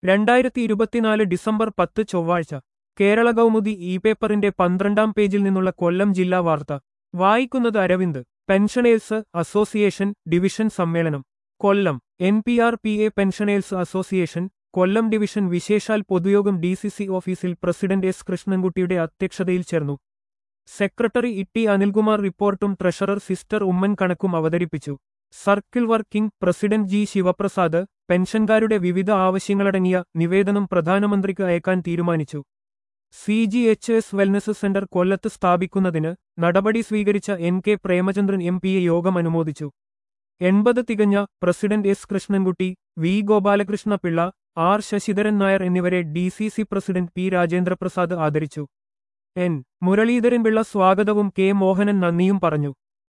രണ്ടായിരത്തി ഇരുപത്തിനാല് ഡിസംബർ പത്ത് ചൊവ്വാഴ്ച കേരള കൗമുദി ഇ പേപ്പറിന്റെ പന്ത്രണ്ടാം പേജിൽ നിന്നുള്ള കൊല്ലം ജില്ലാ വാർത്ത വായിക്കുന്നത് അരവിന്ദ് പെൻഷനേഴ്സ് അസോസിയേഷൻ ഡിവിഷൻ സമ്മേളനം Kollam N P R P A pensioners association Kollam division വിശേഷാൽ പൊതുയോഗം ഡി സി സി ഓഫീസിൽ പ്രസിഡന്റ് എസ് കൃഷ്ണൻകുട്ടിയുടെ അധ്യക്ഷതയിൽ ചേർന്നു സെക്രട്ടറി ഇട്ടി അനിൽകുമാർ റിപ്പോർട്ടും ട്രഷറർ സിസ്റ്റർ ഉമ്മൻ കണക്കും അവതരിപ്പിച്ചു circle working president G Sivaprasad പെൻഷൻകാരുടെ വിവിധ ആവശ്യങ്ങളടങ്ങിയ നിവേദനം പ്രധാനമന്ത്രിക്ക് അയക്കാൻ തീരുമാനിച്ചു C G H S wellness centre കൊല്ലത്ത് സ്ഥാപിക്കുന്നതിന് നടപടി സ്വീകരിച്ച എൻ കെ പ്രേമചന്ദ്രൻ എം പിയെ യോഗം അനുമോദിച്ചു എൺപത് തികഞ്ഞ president S Krishnankutty V Gopalakrishna Pillai R Sasidharan Nair എന്നിവരെ D C C president P Rajendraprasad ആദരിച്ചു എൻ മുരളീധരൻ പിള്ള സ്വാഗതവും കെ മോഹനൻ നന്ദിയും പറഞ്ഞു